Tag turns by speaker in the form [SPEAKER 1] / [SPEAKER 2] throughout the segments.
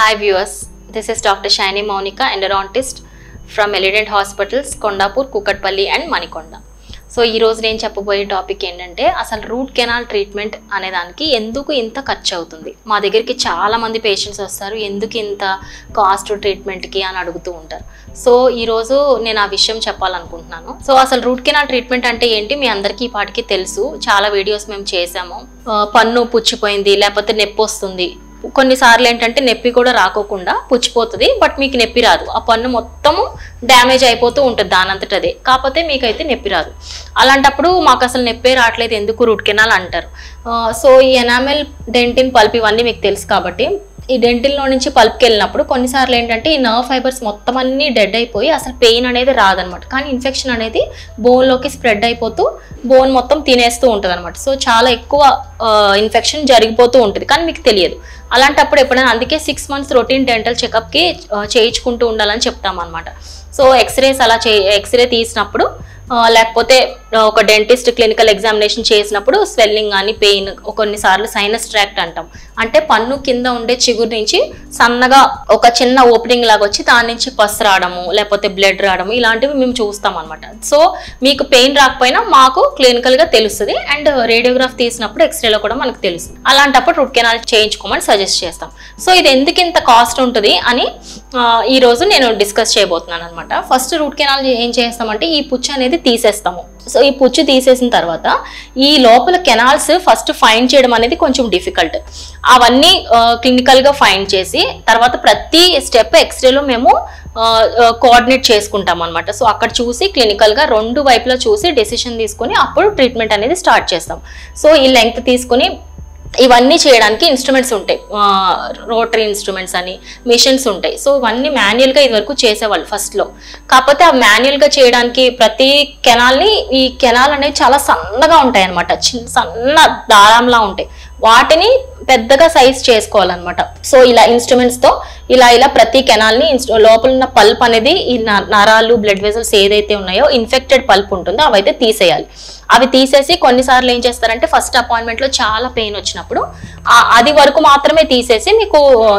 [SPEAKER 1] Hi viewers, this is Dr. Shiny Monica, endodontist from Elident Hospitals, Kondapur Kukatpally and Manikonda so ఈ రోజు నేను చెప్పబోయే topic ఏంటంటే అసలు రూట్ కెనాల్ ట్రీట్మెంట్ అనే దానికి ఎందుకు ఇంత ఖర్చు అవుతుంది మా దగ్గరికి చాలా మంది పేషెంట్స్ వస్తారు ఎందుకు ఇంత కాస్ట్ ట్రీట్మెంట్కి అని అడుగుతూ ఉంటారు సో ఈ రోజు నేను ఆ విషయం చెప్పాలనుకుంటున్నాను సో అసలు రూట్ కెనాల్ ట్రీట్మెంట్ అంటే ఏంటి మీ అందరికీ ఈ పాటికి తెలుసు చాలా వీడియోస్ మేము చేసాము ఆ, పన్ను పుచ్చిపోయింది లేకపోతే నొప్పి వస్తుంది కొన్నిసార్లు ఏంటంటే నొప్పి కూడా రాకోకుండా పుచ్చిపోతుంది బట్ మీకు నొప్పి రాదు ఆ పన్ను మొత్తము డ్యామేజ్ అయిపోతూ ఉంటుంది దానంతట అదే కాకపోతే మీకైతే నొప్పి రాదు అలాంటప్పుడు మాకు అసలు నొప్పే రావట్లేదు ఎందుకు రూట్ కెనాల్ అంటారు ఆ, సో ఈ ఎనామెల్ డెంటిన్ పల్ప్ ఇవన్నీ మీకు తెలుసు కాబట్టి ఈ డెంటిల్లో నుంచి పల్ప్కి వెళ్ళినప్పుడు కొన్నిసార్లు ఏంటంటే ఈ నర్వ్ ఫైబర్స్ మొత్తం అన్ని డెడ్ అయిపోయి అసలు పెయిన్ అనేది రాదనమాట కానీ ఇన్ఫెక్షన్ అనేది బోన్లోకి స్ప్రెడ్ అయిపోతూ బోన్ మొత్తం తినేస్తూ ఉంటుంది అనమాట సో చాలా ఎక్కువ ఇన్ఫెక్షన్ జరిగిపోతూ ఉంటుంది కానీ మీకు తెలియదు అలాంటప్పుడు ఎప్పుడైనా అందుకే సిక్స్ మంత్స్ రొటీన్ డెంటల్ చెకప్కి చేయించుకుంటూ ఉండాలని చెప్తాం అనమాట సో ఎక్స్రేస్ అలా చే ఎక్స్రే తీసినప్పుడు ఆ, లేకపోతే ఆ, ఒక డెంటిస్ట్ క్లినికల్ ఎగ్జామినేషన్ చేసినప్పుడు స్వెల్లింగ్ కానీ పెయిన్ కొన్నిసార్లు సైనస్ ట్రాక్ట్ అంటాం అంటే పన్ను కింద ఉండే చిగురు నుంచి సన్నగా ఒక చిన్న ఓపెనింగ్ లాగా వచ్చి దాని నుంచి పస్ రావడము లేకపోతే బ్లడ్ రావడము ఇలాంటివి మేము చూస్తాం అనమాట సో మీకు పెయిన్ రాకపోయినా మాకు క్లినికల్ గా తెలుస్తుంది అండ్ రేడియోగ్రాఫ్ తీసినప్పుడు ఎక్స్రేలో కూడా మనకు తెలుస్తుంది అలాంటప్పుడు రూట్ కెనాల్ చేయించుకోమని సజెస్ట్ చేస్తాం సో ఇది ఎందుకు ఇంత కాస్ట్ ఉంటుంది అని ఆ, ఈ రోజు నేను డిస్కస్ చేయబోతున్నాను అనమాట ఫస్ట్ రూట్ కెనాల్ ఏం చేస్తామంటే ఈ పుచ్చు అనేది తీసేస్తాము సో ఈ పుచ్చు తీసేసిన తర్వాత ఈ లోపల కెనాల్స్ ఫస్ట్ ఫైండ్ చేయడం అనేది కొంచెం డిఫికల్ట్ అవన్నీ క్లినికల్ గా ఫైండ్ చేసి తర్వాత ప్రతి స్టెప్ ఎక్స్రేలో మేము కోఆర్డినేట్ చేసుకుంటాం అనమాట సో అక్కడ చూసి క్లినికల్ గా రెండు వైపులా చూసి డెసిషన్ తీసుకొని అప్పుడు ట్రీట్మెంట్ అనేది స్టార్ట్ చేస్తాం సో ఈ లెంగ్త్ తీసుకొని ఇవన్నీ చేయడానికి ఇన్స్ట్రుమెంట్స్ ఉంటాయి రోటరీ ఇన్స్ట్రుమెంట్స్ అని మిషన్స్ ఉంటాయి సో ఇవన్నీ మాన్యువల్గా ఇదివరకు చేసేవాళ్ళు ఫస్ట్లో కాకపోతే ఆ మాన్యువల్గా చేయడానికి ప్రతి కెనాల్ని ఈ కెనాల్ అనేవి చాలా సన్నగా ఉంటాయి అనమాట చిన్న సన్న దారంలా ఉంటాయి వాటిని పెద్దగా సైజ్ చేసుకోవాలన్నమాట సో ఇలా ఇన్స్ట్రుమెంట్స్ తో ఇలా ఇలా ప్రతి కెనాల్ని ఇన్స్ట్రు- లోపల ఉన్న పల్ప్ అనేది ఈ న- నరాలు బ్లడ్ వెజల్స్ ఏదైతే ఉన్నాయో ఇన్ఫెక్టెడ్ పల్ప్ ఉంటుందో అవైతే తీసేయాలి అవి తీసేసి కొన్నిసార్లు ఏం చేస్తారంటే ఫస్ట్ అపాయింట్మెంట్ లో చాలా పెయిన్ వచ్చినప్పుడు ఆ- అది వరకు మాత్రమే తీసేసి మీకు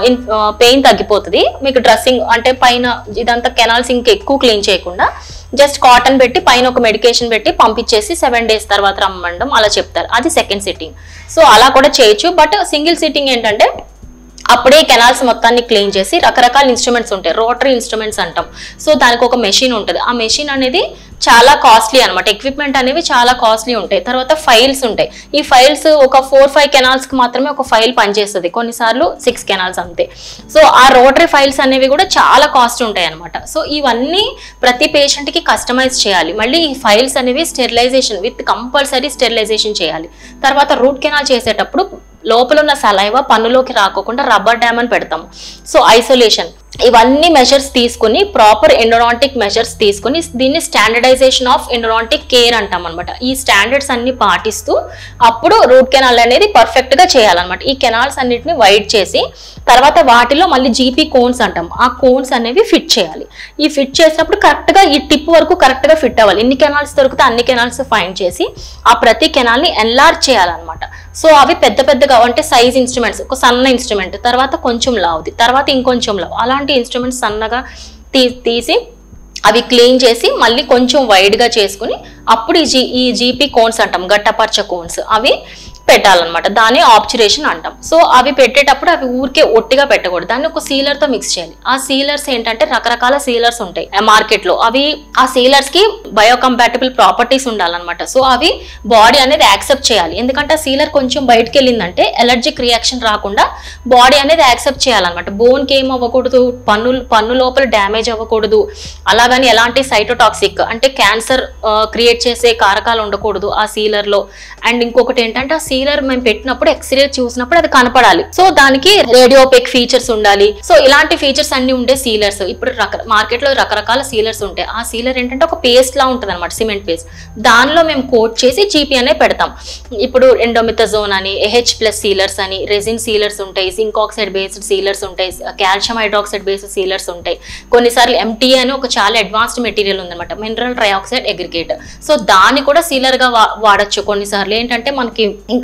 [SPEAKER 1] పెయిన్ తగ్గిపోతుంది మీకు డ్రెస్సింగ్ అంటే పైన ఇదంతా కెనాల్స్ ఇంకా ఎక్కువ క్లీన్ చేయకుండా జస్ట్ కాటన్ పెట్టి పైన ఒక మెడికేషన్ పెట్టి పంపించేసి సెవెన్ డేస్ తర్వాత రమ్మండం అలా చెప్తారు అది సెకండ్ సిట్టింగ్ సో అలా కూడా చేయొచ్చు బట్ సింగిల్ సిట్టింగ్ ఏంటంటే అప్పుడే కెనాల్స్ మొత్తాన్ని క్లీన్ చేసి రకరకాల ఇన్స్ట్రుమెంట్స్ ఉంటాయి రోటరీ ఇన్స్ట్రుమెంట్స్ అంటాం సో దానికి ఒక మెషిన్ ఉంటుంది ఆ మెషిన్ అనేది చాలా కాస్ట్లీ అనమాట ఎక్విప్మెంట్ అనేవి చాలా కాస్ట్లీ ఉంటాయి తర్వాత ఫైల్స్ ఉంటాయి ఈ ఫైల్స్ ఒక ఫోర్ ఫైవ్ కెనాల్స్ కి మాత్రమే ఒక ఫైల్ పనిచేస్తుంది కొన్నిసార్లు సిక్స్ కెనాల్స్ అంతే సో ఆ రోటరీ ఫైల్స్ అనేవి కూడా చాలా కాస్ట్ ఉంటాయి అనమాట సో ఇవన్నీ ప్రతి పేషెంట్ కి కస్టమైజ్ చేయాలి మళ్ళీ ఈ ఫైల్స్ అనేవి స్టెరిలైజేషన్ విత్ కంపల్సరీ స్టెరిలైజేషన్ చేయాలి తర్వాత రూట్ కెనాల్ చేసేటప్పుడు లోపల ఉన్న సలైవ పన్నులోకి రాకోకుండా రబ్బర్ డ్యామ్ అని పెడతాము సో ఐసోలేషన్ ఇవన్నీ మెజర్స్ తీసుకుని ప్రాపర్ ఎండోనాంటిక్ మెజర్స్ తీసుకుని దీన్ని స్టాండర్డైజేషన్ ఆఫ్ ఎండోనాంటిక్ కేర్ అంటాం అనమాట ఈ స్టాండర్డ్స్ అన్ని పాటిస్తూ అప్పుడు రూట్ కెనాల్ అనేది పర్ఫెక్ట్ గా చేయాలన్నమాట ఈ కెనాల్స్ అన్నిటిని వైడ్ చేసి తర్వాత వాటిలో మళ్ళీ జీపీ కోన్స్ అంటాం ఆ కోన్స్ అనేవి ఫిట్ చేయాలి ఈ ఫిట్ చేసినప్పుడు కరెక్ట్ గా ఈ టిప్ వరకు కరెక్ట్ గా ఫిట్ అవ్వాలి ఎన్ని కెనాల్స్ దొరికితే అన్ని కెనాల్స్ ఫైండ్ చేసి ఆ ప్రతి కెనాల్ ని ఎన్లార్జ్ చేయాలన్నమాట సో అవి పెద్ద పెద్దగా అంటే సైజ్ ఇన్స్ట్రుమెంట్స్ ఒక సన్న ఇన్స్ట్రుమెంట్ తర్వాత కొంచెం లావుది తర్వాత ఇంకొంచెం లావు అలాంటి ఇన్స్ట్రుమెంట్స్ సన్నగా తీ తీసి అవి క్లీన్ చేసి మళ్ళీ కొంచెం వైడ్గా చేసుకుని అప్పుడు ఈ జీ ఈ జీపీ కోన్స్ అంటాం గట్టపర్చ కోన్స్ అవి పెట్టాలన్నమాట దాన్ని ఆబ్చురేషన్ అంటాం సో అవి పెట్టేటప్పుడు అవి ఊరికే ఒట్టిగా పెట్టకూడదు దాన్ని ఒక సీలర్ తో మిక్స్ చేయాలి ఆ సీలర్స్ ఏంటంటే రకరకాల సీలర్స్ ఉంటాయి మార్కెట్ లో అవి ఆ సీలర్స్ కి బయోకంపాటబుల్ ప్రాపర్టీస్ ఉండాలన్నమాట సో అవి బాడీ అనేది యాక్సెప్ట్ చేయాలి ఎందుకంటే ఆ సీలర్ కొంచెం బయటకు వెళ్ళిందంటే ఎలర్జిక్ రియాక్షన్ రాకుండా బాడీ అనేది యాక్సెప్ట్ చేయాలన్నమాట బోన్ కి ఏం అవ్వకూడదు పన్ను పన్ను లోపల డ్యామేజ్ అవ్వకూడదు అలాగని ఎలాంటి సైటోటాక్సిక్ అంటే క్యాన్సర్ క్రియేట్ చేసే కారకాలు ఉండకూడదు ఆ సీలర్ లో అండ్ ఇంకొకటి ఏంటంటే ఆ సీలర్ మేము పెట్టినప్పుడు ఎక్స్రే చూసినప్పుడు అది కనపడాలి సో దానికి రేడియోపెక్ ఫీచర్స్ ఉండాలి సో ఇలాంటి ఫీచర్స్ అన్ని ఉండే సీలర్స్ ఇప్పుడు రక మార్కెట్ లో రకరకాల సీలర్స్ ఉంటాయి ఆ సీలర్ ఏంటంటే ఒక పేస్ట్ లా ఉంటుంది అనమాట సిమెంట్ పేస్ట్ దానిలో మేము కోట్ చేసి జీపీ అనే పెడతాం ఇప్పుడు ఎండోమిథజోన్ అని ఎహెచ్ ప్లస్ సీలర్స్ అని రెజిన్ సీలర్స్ ఉంటాయి జింక్ ఆక్సైడ్ బేస్డ్ సీలర్స్ ఉంటాయి కాల్షియం హైడ్రాక్సైడ్ బేస్డ్ సీలర్స్ ఉంటాయి కొన్నిసార్లు ఎంటీఏ అని ఒక చాలా అడ్వాన్స్డ్ మెటీరియల్ ఉందన్నమాట మినరల్ ట్రయాక్సైడ్ అగ్రిగేట్ సో దాన్ని కూడా సీలర్ గా వా- వాడొచ్చు కొన్నిసార్లు ఏంటంటే మనకి ఇంకా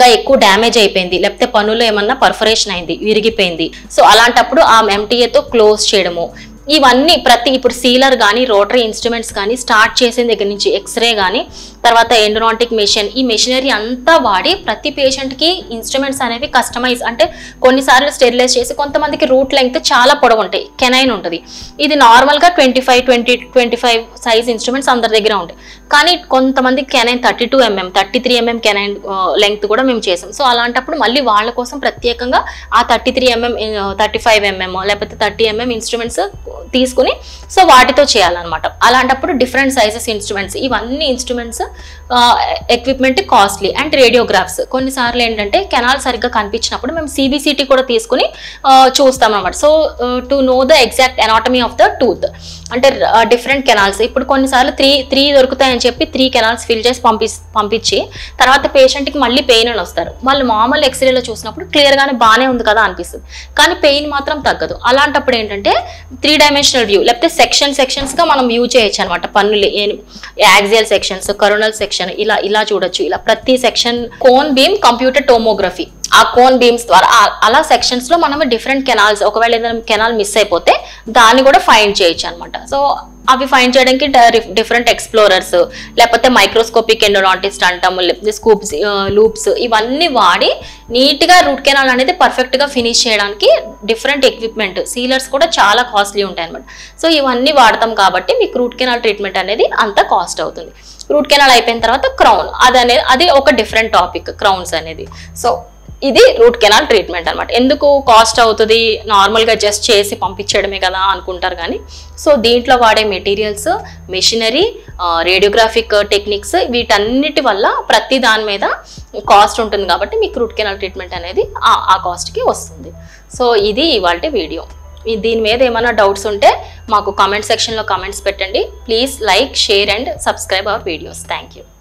[SPEAKER 1] చాలా ఎక్కువ డ్యామేజ్ అయిపోయింది లేకపోతే పనుల్లో ఏమన్నా పర్ఫరేషన్ అయింది విరిగిపోయింది సో అలాంటప్పుడు ఆ ఎంటీఏతో క్లోజ్ చేయడము ఇవన్నీ ప్రతి ఇప్పుడు సీలర్ కానీ రోటరీ ఇన్స్ట్రుమెంట్స్ కానీ స్టార్ట్ చేసిన దగ్గర నుంచి ఎక్స్రే కానీ తర్వాత ఎండోనాటిక్ మెషిన్ ఈ మెషినరీ అంతా వాడి ప్రతి పేషెంట్కి ఇన్స్ట్రుమెంట్స్ అనేవి కస్టమైజ్ అంటే కొన్నిసార్లు స్టెరిలైజ్ చేసి కొంతమందికి రూట్ లెంగ్త్ చాలా పొడవు ఉంటాయి కెనైన్ ఉంటుంది ఇది నార్మల్గా twenty five twenty twenty five size instruments అందరి దగ్గర ఉంటాయి కానీ కొంతమంది canine thirty two mm thirty three mm canine length కూడా మేము చేసాం సో అలాంటప్పుడు మళ్ళీ వాళ్ళ కోసం ప్రత్యేకంగా ఆ thirty three mm thirty five mm లేకపోతే థర్టీ ఎంఎం ఇన్స్ట్రుమెంట్స్ తీసుకుని సో వాటితో చేయాలన్నమాట అలాంటప్పుడు డిఫరెంట్ సైజెస్ ఇన్స్ట్రుమెంట్స్ ఇవన్నీ instruments equipment costly and radiographs కొన్నిసార్లు ఏంటంటే కెనాల్ సరిగ్గా కనిపించినప్పుడు మేము సిబిసిటీ కూడా తీసుకుని ఆ, చూస్తాం అనమాట so to know the exact anatomy of the tooth అంటే డిఫరెంట్ కెనాల్స్ ఇప్పుడు కొన్నిసార్లు త్రీ త్రీ దొరుకుతాయని చెప్పి త్రీ కెనాల్స్ ఫిల్ చేసి పంపి పంపించి తర్వాత పేషెంట్కి మళ్ళీ పెయిన్ అని వస్తారు వాళ్ళు మామూలు ఎక్స్రేలో చూసినప్పుడు క్లియర్గానే బాగానే ఉంది కదా అనిపిస్తుంది కానీ పెయిన్ మాత్రం తగ్గదు అలాంటప్పుడు ఏంటంటే త్రీ డైమెన్షనల్ వ్యూ లేకపోతే సెక్షన్ సెక్షన్స్గా మనం వ్యూ చేయొచ్చు అనమాట పన్నులు యాక్సియల్ సెక్షన్స్ కరోనల్ సెక్షన్ ఇలా ఇలా చూడొచ్చు ఇలా ప్రతి section cone beam computer tomography ఆ కోన్ బీమ్స్ ద్వారా ఆ- అలా సెక్షన్స్ లో మనం డిఫరెంట్ కెనాల్స్ ఒకవేళ ఏదైనా కెనాల్ మిస్ అయిపోతే దాన్ని కూడా ఫైండ్ చేయొచ్చు అనమాట సో అవి ఫైండ్ చేయడానికి డిఫరెంట్ ఎక్స్ప్లోరర్స్ లేకపోతే మైక్రోస్కోపిక్ ఎండోనాటిస్ట్ అంటాము లేకపోతే స్కూప్స్ లూప్స్ ఇవన్నీ వాడి నీట్ గా రూట్ కెనాల్ అనేది పర్ఫెక్ట్ గా ఫినిష్ చేయడానికి డిఫరెంట్ ఎక్విప్మెంట్ సీలర్స్ కూడా చాలా కాస్ట్లీ ఉంటాయి అనమాట సో ఇవన్నీ వాడతాం కాబట్టి మీకు రూట్ కెనాల్ ట్రీట్మెంట్ అనేది అంత కాస్ట్ అవుతుంది రూట్ కెనాల్ అయిపోయిన తర్వాత క్రౌన్ అది అనేది అది ఒక డిఫరెంట్ టాపిక్ క్రౌన్స్ అనేది సో ఇది రూట్ కెనాల్ ట్రీట్మెంట్ అనమాట ఎందుకు కాస్ట్ అవుతుంది నార్మల్గా జస్ట్ చేసి పంపించడమే కదా అనుకుంటారు కానీ సో దీంట్లో వాడే మెటీరియల్స్ మెషినరీ రేడియోగ్రాఫిక్ టెక్నిక్స్ వీటన్నిటి వల్ల ప్రతి దాని మీద కాస్ట్ ఉంటుంది కాబట్టి మీకు రూట్ కెనాల్ ట్రీట్మెంట్ అనేది ఆ- ఆ కాస్ట్కి వస్తుంది సో ఇది ఇవాళ వీడియో మీ దీని మీద ఏమైనా డౌట్స్ ఉంటే మాకు కామెంట్ సెక్షన్లో కామెంట్స్ పెట్టండి please like share and subscribe our videos thank you